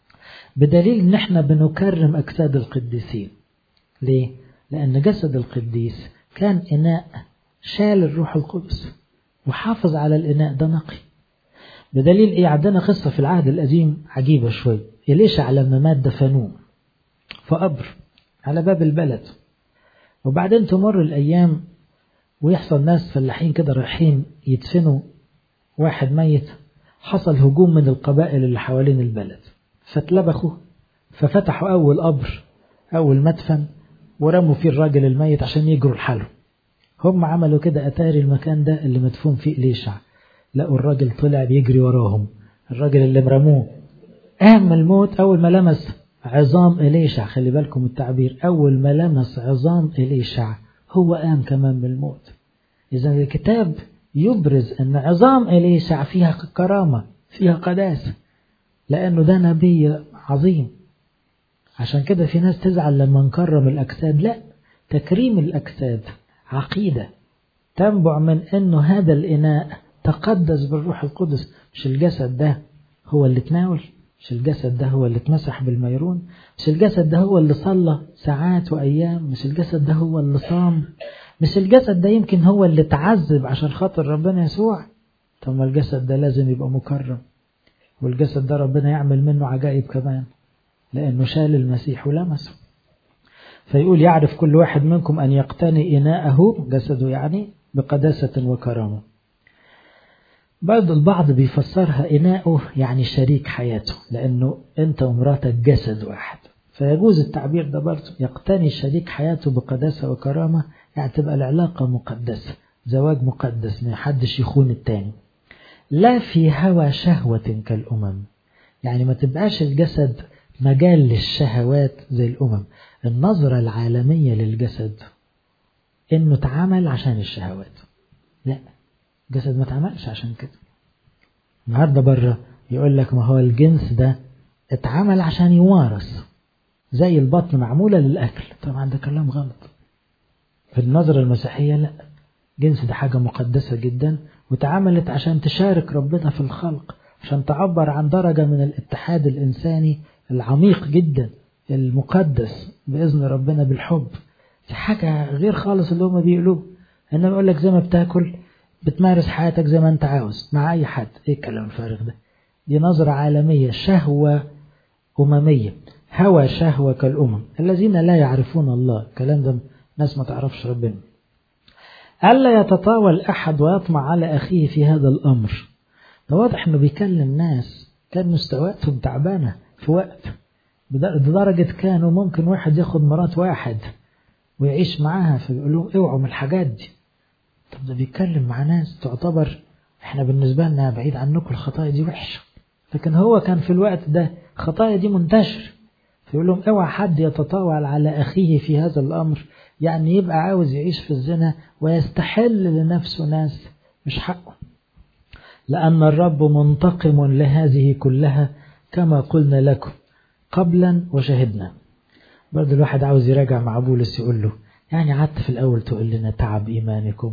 بدليل إن إحنا بنكرم أجساد القديسين ليه؟ لأن جسد القديس كان إناء شال الروح القدس وحافظ على الإناء ده نقي بدليل إيه عندنا قصة في العهد القديم عجيبة شوي إليشع لما مات دفنوه في قبر على باب البلد وبعدين تمر الأيام ويحصل ناس فلاحين كده رايحين يدفنوا واحد ميت حصل هجوم من القبائل اللي حوالين البلد فاتلبخوا ففتحوا أول قبر أول مدفن ورموا فيه الراجل الميت عشان يجروا لحاله هم عملوا كده أتاري المكان ده اللي مدفون فيه إليشع لقوا الراجل طلع بيجري وراهم الراجل اللي مرموه قام الموت أول ما لمس عظام إليشع خلي بالكم التعبير أول ما لمس عظام إليشع هو قام كمان من الموت إذا الكتاب يبرز أن عظام إليشع فيها كرامة فيها قداسة لأنه ده نبي عظيم عشان كده في ناس تزعل لما نكرم الأجساد لا تكريم الأجساد عقيدة تنبع من أنه هذا الإناء تقدس بالروح القدس مش الجسد ده هو اللي تناول مش الجسد ده هو اللي اتمسح بالميرون مش الجسد ده هو اللي صلى ساعات وأيام مش الجسد ده هو اللي صام مش الجسد ده يمكن هو اللي تعذب عشان خاطر ربنا يسوع طب ما الجسد ده لازم يبقى مكرم والجسد ده ربنا يعمل منه عجائب كمان لأنه شال المسيح ولمسه فيقول يعرف كل واحد منكم أن يقتني إناءه جسده يعني بقداسة وكرامة برضه البعض بيفسرها إناؤه يعني شريك حياته لأنه أنت ومراتك جسد واحد فيجوز التعبير ده برضه يقتني شريك حياته بقداسة وكرامة يعني تبقى العلاقة مقدسة زواج مقدس ما حدش يخون التاني لا في هوى شهوة كالأمم يعني ما تبقاش الجسد مجال للشهوات زي الأمم النظرة العالمية للجسد إنه اتعمل عشان الشهوات لا الجسد ما اتعملش عشان كده النهاردة بره يقول لك ما هو الجنس ده اتعمل عشان يوارث زي البطن معمولة للأكل طبعا ده كلام غلط في النظرة المسيحية لا جنس ده حاجة مقدسة جدا واتعملت عشان تشارك ربنا في الخلق عشان تعبر عن درجة من الاتحاد الإنساني العميق جدا المقدس بإذن ربنا بالحب دي حاجة غير خالص اللي هما بيقولوه إنما يقول لك زي ما بتاكل بتمارس حياتك زي ما أنت عاوز مع أي حد إيه الكلام الفارغ ده دي نظرة عالمية شهوة أممية هوى شهوة كالأمم الذين لا يعرفون الله الكلام ده ناس ما تعرفش ربنا ألا يتطاول أحد ويطمع على أخيه في هذا الأمر ده واضح إنه بيكلم ناس كان مستوياتهم تعبانة في وقت لدرجة كانوا ممكن واحد ياخد مرات واحد ويعيش معاها فيقول لهم اوعوا من الحاجات دي طب ده بيتكلم مع ناس تعتبر احنا بالنسبة لنا بعيد عنكم الخطايا دي وحشة لكن هو كان في الوقت ده خطايا دي منتشر فيقول لهم اوعى حد يتطاول على أخيه في هذا الأمر يعني يبقى عاوز يعيش في الزنا ويستحل لنفسه ناس مش حقه لأن الرب منتقم لهذه كلها كما قلنا لكم قبلا وشهدنا برضه الواحد عاوز يراجع مع بولس يقول له يعني قعدت في الأول تقول لنا تعب إيمانكم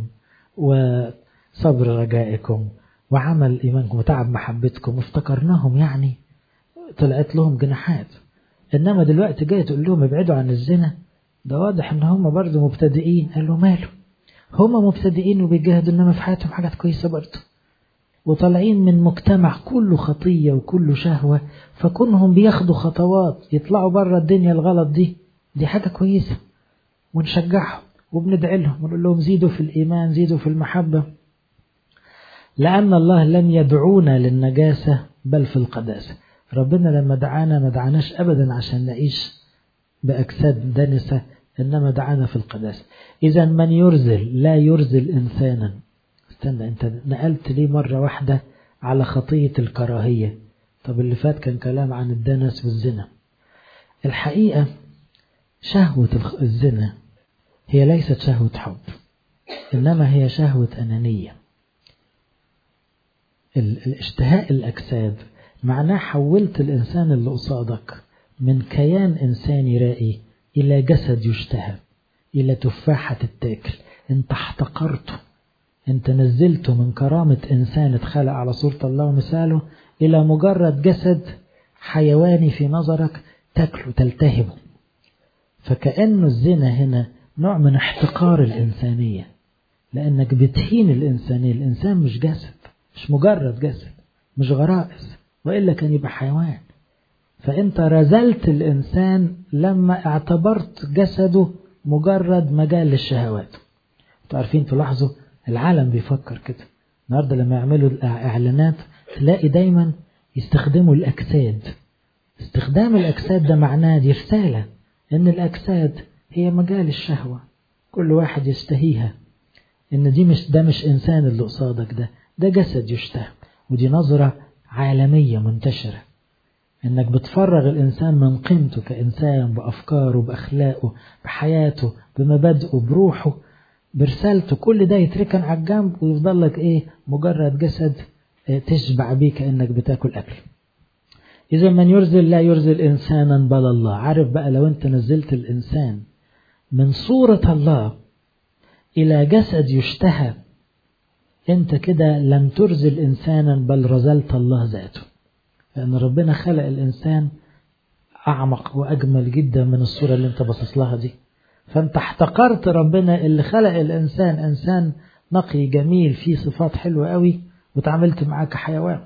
وصبر رجائكم وعمل إيمانكم وتعب محبتكم وافتكرناهم يعني طلعت لهم جناحات إنما دلوقتي جاي تقول لهم ابعدوا عن الزنا ده واضح إن هم برضه مبتدئين قال له ماله هم مبتدئين وبيجاهدوا إنما في حياتهم حاجات كويسة برضه وطالعين من مجتمع كله خطية وكله شهوة فكونهم بياخدوا خطوات يطلعوا بره الدنيا الغلط دي دي حاجة كويسة ونشجعهم وبندعي لهم ونقول لهم زيدوا في الإيمان زيدوا في المحبة لأن الله لم يدعونا للنجاسة بل في القداسة ربنا لما دعانا ما دعاناش أبدا عشان نعيش بأجساد دنسة إنما دعانا في القداسة إذا من يرزل لا يرزل إنسانا استنى أنت نقلت ليه مرة واحدة على خطية الكراهية طب اللي فات كان كلام عن الدنس والزنا الحقيقة شهوة الزنا هي ليست شهوة حب إنما هي شهوة أنانية الاشتهاء الأجساد معناه حولت الإنسان اللي قصادك من كيان إنساني رائي إلى جسد يشتهى إلى تفاحة تتاكل أنت احتقرته أنت نزلته من كرامة إنسان اتخلق على صورة الله ومثاله إلى مجرد جسد حيواني في نظرك تاكله تلتهبه فكأنه الزنا هنا نوع من احتقار الإنسانية لأنك بتهين الإنسانية الإنسان مش جسد مش مجرد جسد مش غرائز وإلا كان يبقى حيوان فأنت رزلت الإنسان لما اعتبرت جسده مجرد مجال للشهوات عارفين تلاحظوا العالم بيفكر كده النهارده لما يعملوا اعلانات تلاقي دايما يستخدموا الاجساد استخدام الاجساد ده معناه دي رساله ان الاجساد هي مجال الشهوه كل واحد يشتهيها ان دي مش ده مش انسان اللي قصادك ده ده جسد يشتهى ودي نظره عالميه منتشره انك بتفرغ الانسان من قيمته كانسان بافكاره باخلاقه بحياته بمبادئه بروحه برسالته كل ده يتركن على الجنب ويفضل لك ايه مجرد جسد تشبع بيه كانك بتاكل اكل اذا من يرزل لا يرزل انسانا بل الله عارف بقى لو انت نزلت الانسان من صورة الله الى جسد يشتهى انت كده لم ترزل انسانا بل رزلت الله ذاته لأن ربنا خلق الإنسان أعمق وأجمل جدا من الصورة اللي أنت باصص لها دي فأنت احتقرت ربنا اللي خلق الإنسان إنسان نقي جميل فيه صفات حلوة قوي وتعاملت معاه كحيوان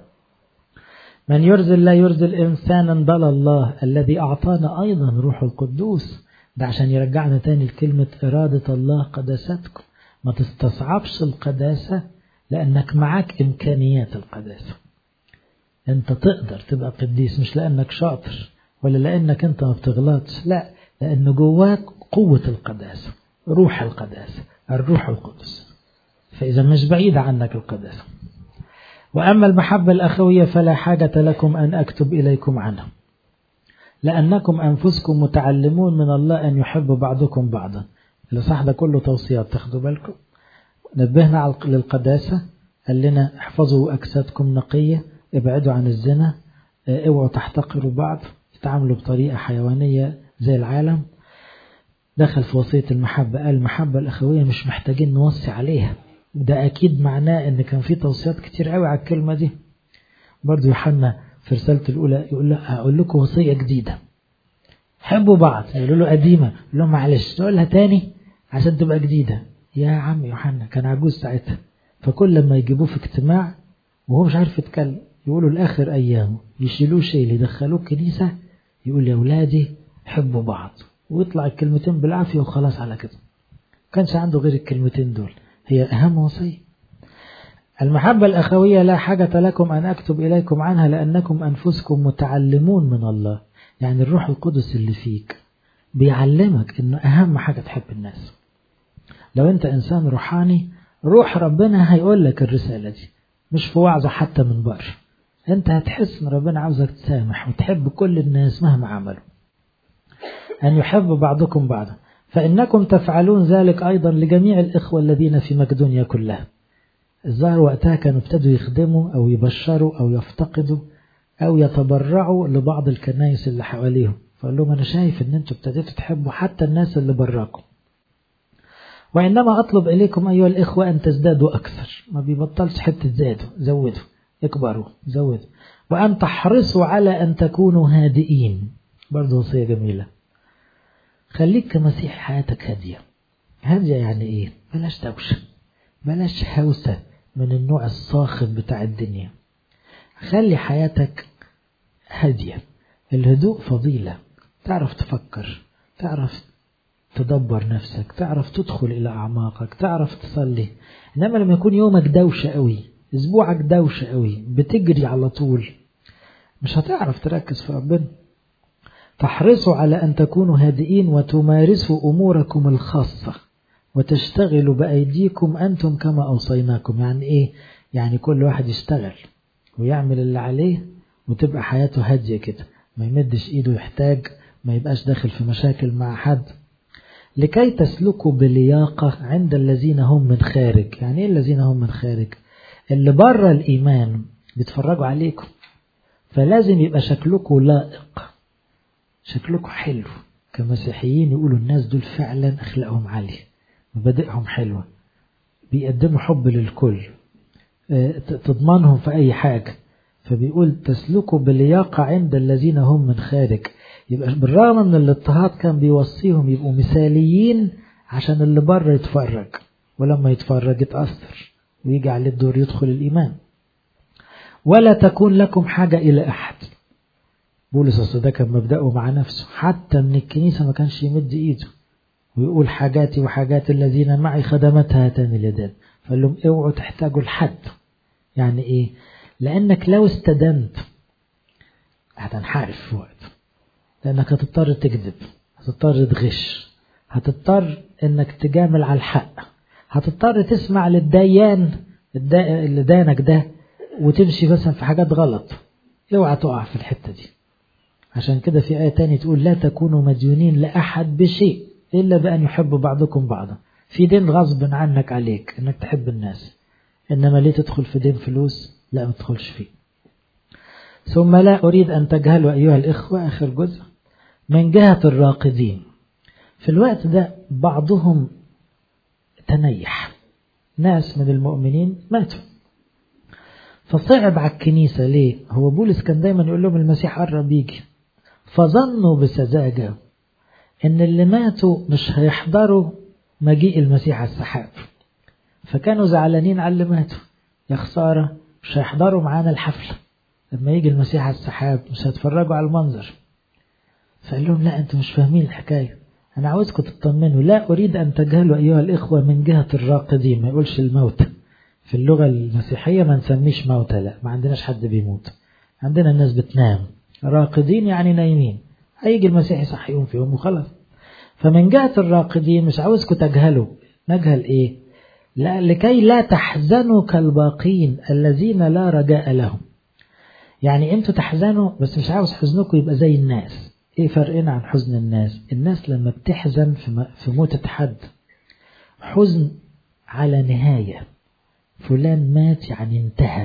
من يرزل لا يرزل إنسانا بل الله الذي أعطانا أيضا روح القدوس ده عشان يرجعنا تاني لكلمة إرادة الله قداستكم ما تستصعبش القداسة لأنك معاك إمكانيات القداسة أنت تقدر تبقى قديس مش لأنك شاطر ولا لأنك أنت ما بتغلطش لا لأن جواك قوة القداسة روح القداسة الروح القدس فإذا مش بعيد عنك القداسة وأما المحبة الأخوية فلا حاجة لكم أن أكتب إليكم عنها لأنكم أنفسكم متعلمون من الله أن يحب بعضكم بعضا الإصحاح ده كله توصيات تاخدوا بالكم نبهنا للقداسة قال لنا احفظوا أجسادكم نقية ابعدوا عن الزنا اوعوا تحتقروا بعض تتعاملوا بطريقة حيوانية زي العالم دخل في وصية المحبة قال المحبة الأخوية مش محتاجين نوصي عليها ده أكيد معناه إن كان في توصيات كتير قوي على الكلمة دي برضو يوحنا في رسالته الأولى يقول له هقول لكم وصية جديدة حبوا بعض يقولوا له قديمة يقول لهم معلش نقولها تاني عشان تبقى جديدة يا عم يوحنا كان عجوز ساعتها فكل لما يجيبوه في اجتماع وهو مش عارف يتكلم يقولوا لآخر أيامه يشيلوه شيل يدخلوه الكنيسة يقول يا أولادي حبوا بعض ويطلع الكلمتين بالعافية وخلاص على كده كانش عنده غير الكلمتين دول هي أهم وصية المحبة الأخوية لا حاجة لكم أن أكتب إليكم عنها لأنكم أنفسكم متعلمون من الله يعني الروح القدس اللي فيك بيعلمك إنه أهم حاجة تحب الناس لو أنت إنسان روحاني روح ربنا هيقول لك الرسالة دي مش في وعظة حتى من بره أنت هتحس إن ربنا عاوزك تسامح وتحب كل الناس مهما عملوا أن يحب بعضكم بعضا فإنكم تفعلون ذلك أيضا لجميع الإخوة الذين في مقدونيا كلها الظاهر وقتها كانوا ابتدوا يخدموا أو يبشروا أو يفتقدوا أو يتبرعوا لبعض الكنائس اللي حواليهم فقال لهم أنا شايف إن أنتوا ابتديتوا تحبوا حتى الناس اللي براكم وإنما أطلب إليكم أيها الإخوة أن تزدادوا أكثر ما بيبطلش حتة زادوا زودوا اكبروا زودوا وأن تحرصوا على أن تكونوا هادئين برضه وصية جميلة خليك كمسيح حياتك هادية هادية يعني إيه بلاش دوشة بلاش هوسة من النوع الصاخب بتاع الدنيا خلي حياتك هادية الهدوء فضيلة تعرف تفكر تعرف تدبر نفسك تعرف تدخل إلى أعماقك تعرف تصلي إنما لما يكون يومك دوشة قوي أسبوعك دوشة قوي بتجري على طول مش هتعرف تركز في ربنا تحرصوا على أن تكونوا هادئين وتمارسوا أموركم الخاصة وتشتغلوا بأيديكم أنتم كما أوصيناكم يعني إيه؟ يعني كل واحد يشتغل ويعمل اللي عليه وتبقى حياته هادية كده ما يمدش إيده يحتاج ما يبقاش داخل في مشاكل مع حد لكي تسلكوا بلياقة عند الذين هم من خارج يعني إيه الذين هم من خارج اللي بره الإيمان بيتفرجوا عليكم فلازم يبقى شكلكم لائق شكلكم حلو كمسيحيين يقولوا الناس دول فعلا أخلاقهم عالية مبادئهم حلوة بيقدموا حب للكل تضمنهم في أي حاجة فبيقول تسلكوا بلياقة عند الذين هم من خارج يبقى بالرغم من الاضطهاد كان بيوصيهم يبقوا مثاليين عشان اللي بره يتفرج ولما يتفرج يتأثر ويجي عليه الدور يدخل الإيمان ولا تكون لكم حاجة إلى أحد بولس أصل ده كان مبدأه مع نفسه حتى من الكنيسة ما كانش يمد إيده ويقول حاجاتي وحاجات الذين معي خدمتها هاتان اليدان فقال لهم اوعوا تحتاجوا لحد يعني ايه لانك لو استدنت هتنحرف في وقت لانك هتضطر تكذب هتضطر تغش هتضطر انك تجامل على الحق هتضطر تسمع للديان اللي دانك ده وتمشي مثلا في حاجات غلط اوعى تقع في الحتة دي عشان كده في آية تانية تقول لا تكونوا مديونين لأحد بشيء إلا بأن يحب بعضكم بعضا في دين غصب عنك عليك انك تحب الناس انما ليه تدخل في دين فلوس لا ما تدخلش فيه ثم لا اريد ان تجهلوا ايها الاخوه اخر جزء من جهه الراقدين في الوقت ده بعضهم تنيح ناس من المؤمنين ماتوا فصعب على الكنيسة ليه هو بولس كان دايما يقول لهم المسيح قرب يجي فظنوا بسذاجة ان اللي ماتوا مش هيحضروا مجيء المسيح على السحاب فكانوا زعلانين على اللي ماتوا يا خسارة مش هيحضروا معانا الحفلة لما يجي المسيح على السحاب مش هيتفرجوا على المنظر فقال لهم لا انتوا مش فاهمين الحكاية انا عاوزكم تطمنوا لا اريد ان تجهلوا ايها الاخوة من جهة الراقدين ما يقولش الموتى في اللغة المسيحية ما نسميش موتى لا ما عندناش حد بيموت عندنا الناس بتنام راقدين يعني نايمين هيجي المسيح يصحيهم في يوم وخلاص فمن جهة الراقدين مش عاوزكم تجهلوا نجهل ايه لا لكي لا تحزنوا كالباقين الذين لا رجاء لهم يعني انتوا تحزنوا بس مش عاوز حزنكم يبقى زي الناس ايه فرقنا عن حزن الناس الناس لما بتحزن في, في موتة حد حزن على نهاية فلان مات يعني انتهى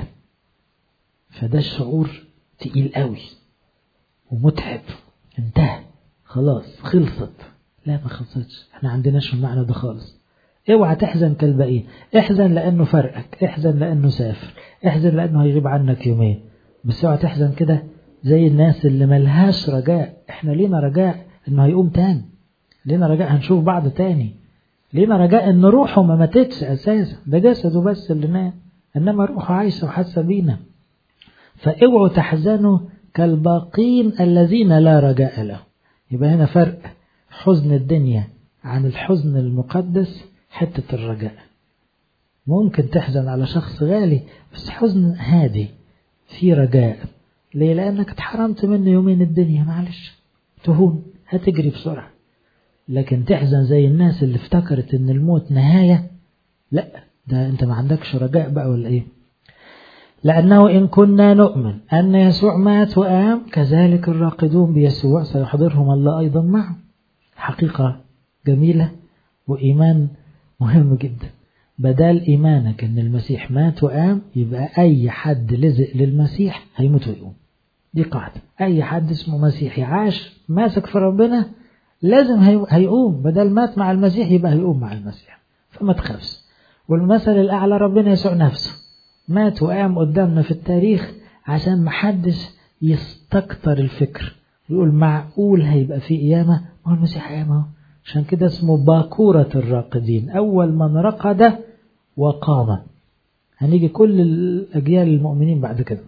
فده الشعور تقيل قوي ومتعب انتهى خلاص خلصت لا ما خلصتش احنا عندناش المعنى ده خالص اوعى تحزن كالباقيين احزن لانه فرقك احزن لانه سافر احزن لانه هيغيب عنك يومين بس اوعى تحزن كده زي الناس اللي ملهاش رجاء احنا لينا رجاء انه هيقوم تاني لينا رجاء هنشوف بعض تاني لينا رجاء ان روحه ما ماتتش اساسا ده جسده بس اللي مات انما روحه عايشه وحاسه بينا فاوعوا تحزنوا كالباقين الذين لا رجاء لهم يبقى هنا فرق حزن الدنيا عن الحزن المقدس حتة الرجاء ممكن تحزن على شخص غالي بس حزن هادي في رجاء ليه لأنك اتحرمت منه يومين الدنيا معلش تهون هتجري بسرعة لكن تحزن زي الناس اللي افتكرت ان الموت نهاية لا ده انت ما عندكش رجاء بقى ولا ايه لأنه إن كنا نؤمن أن يسوع مات وقام كذلك الراقدون بيسوع سيحضرهم الله أيضا معه حقيقة جميلة وإيمان مهم جدا بدل إيمانك أن المسيح مات وقام يبقى أي حد لزق للمسيح هيموت ويقوم دي قاعدة أي حد اسمه مسيحي عاش ماسك في ربنا لازم هيقوم بدل مات مع المسيح يبقى هيقوم مع المسيح فما تخافش والمثل الأعلى ربنا يسوع نفسه مات وقام قدامنا في التاريخ عشان محدش يستكتر الفكر يقول معقول هيبقى في قيامة ما هو المسيح قيامة اهو عشان كده اسمه باكورة الراقدين أول من رقد وقام هنيجي كل الأجيال المؤمنين بعد كده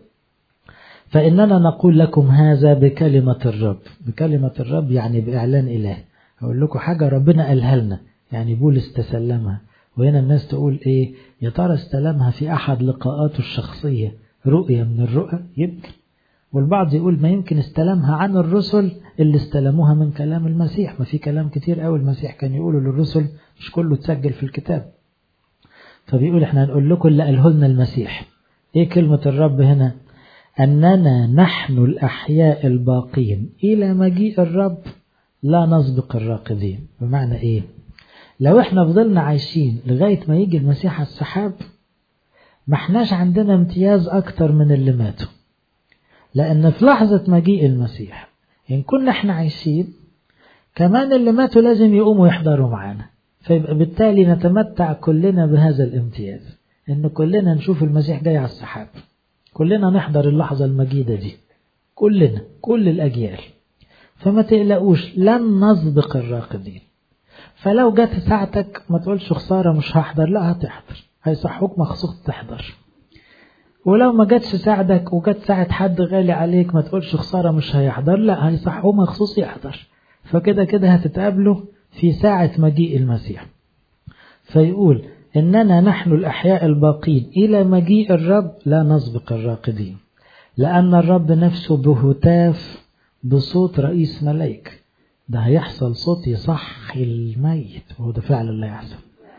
فإننا نقول لكم هذا بكلمة الرب بكلمة الرب يعني بإعلان إله أقول لكم حاجة ربنا قالها لنا يعني بولس تسلمها وهنا الناس تقول إيه يا ترى استلمها في أحد لقاءاته الشخصية رؤية من الرؤى يمكن والبعض يقول ما يمكن استلمها عن الرسل اللي استلموها من كلام المسيح ما في كلام كتير قوي المسيح كان يقوله للرسل مش كله اتسجل في الكتاب فبيقول احنا هنقول لكم اللي قاله لنا المسيح ايه كلمة الرب هنا أننا نحن الأحياء الباقين إلى مجيء الرب لا نسبق الراقدين بمعنى إيه لو احنا فضلنا عايشين لغاية ما يجي المسيح على السحاب ما احناش عندنا امتياز أكتر من اللي ماتوا لأن في لحظة مجيء المسيح إن كنا احنا عايشين كمان اللي ماتوا لازم يقوموا يحضروا معانا فيبقى بالتالي نتمتع كلنا بهذا الامتياز إن كلنا نشوف المسيح جاي على السحاب كلنا نحضر اللحظة المجيدة دي كلنا كل الأجيال فما تقلقوش لن نسبق الراقدين فلو جت ساعتك ما تقولش خسارة مش هحضر لا هتحضر هيصحوك مخصوص تحضر ولو ما جاتش ساعدك وجت ساعة حد غالي عليك ما تقولش خسارة مش هيحضر لا هيصحوه مخصوص يحضر فكده كده هتتقابلوا في ساعة مجيء المسيح فيقول إننا نحن الأحياء الباقين إلى مجيء الرب لا نسبق الراقدين لأن الرب نفسه بهتاف بصوت رئيس ملايك ده هيحصل صوت يصحي الميت وهو ده فعلا اللي هيحصل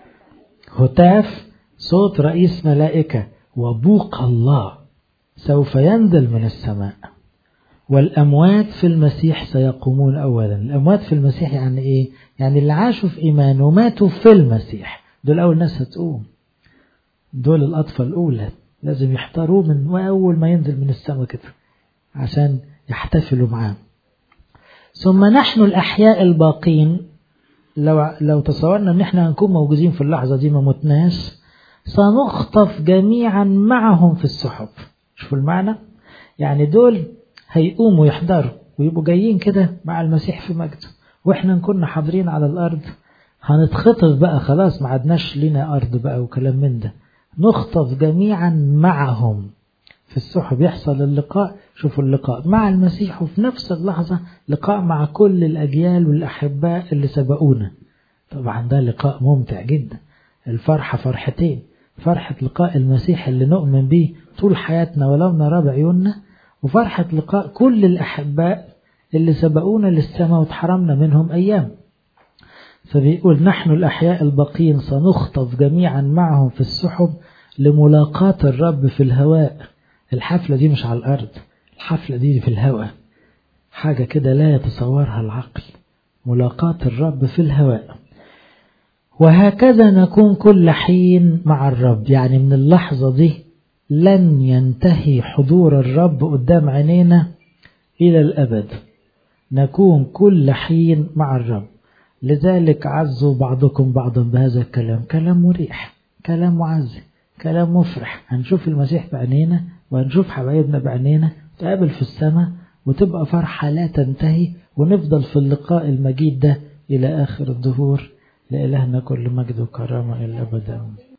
هتاف صوت رئيس ملائكة وبوق الله سوف ينزل من السماء والأموات في المسيح سيقومون أولا الأموات في المسيح يعني إيه؟ يعني اللي عاشوا في إيمان وماتوا في المسيح دول أول ناس هتقوم دول الأطفال الأولى لازم يحضروه من أول ما ينزل من السماء كده عشان يحتفلوا معاه ثم نحن الأحياء الباقين لو لو تصورنا ان احنا هنكون موجودين في اللحظة دي ما متناش سنخطف جميعا معهم في السحب شوفوا المعنى يعني دول هيقوموا يحضروا ويبقوا جايين كده مع المسيح في مجده واحنا كنا حاضرين على الارض هنتخطف بقى خلاص ما عدناش لنا ارض بقى وكلام من ده نخطف جميعا معهم في السحب يحصل اللقاء شوفوا اللقاء مع المسيح وفي نفس اللحظة لقاء مع كل الأجيال والأحباء اللي سبقونا طبعا ده لقاء ممتع جدا الفرحة فرحتين فرحة لقاء المسيح اللي نؤمن به طول حياتنا ولو نرى بعيوننا وفرحة لقاء كل الأحباء اللي سبقونا للسماء واتحرمنا منهم أيام فبيقول نحن الأحياء الباقين سنخطف جميعا معهم في السحب لملاقاة الرب في الهواء الحفلة دي مش على الأرض الحفلة دي في الهواء حاجة كده لا يتصورها العقل ملاقاة الرب في الهواء وهكذا نكون كل حين مع الرب يعني من اللحظة دي لن ينتهي حضور الرب قدام عينينا إلى الأبد نكون كل حين مع الرب لذلك عزوا بعضكم بعضا بهذا الكلام كلام مريح كلام معزي كلام مفرح هنشوف المسيح بعينينا وهنشوف حبايبنا بعينينا تقابل في السماء وتبقى فرحة لا تنتهي ونفضل في اللقاء المجيد ده إلى آخر الدهور لإلهنا كل مجد وكرامة إلى أبدا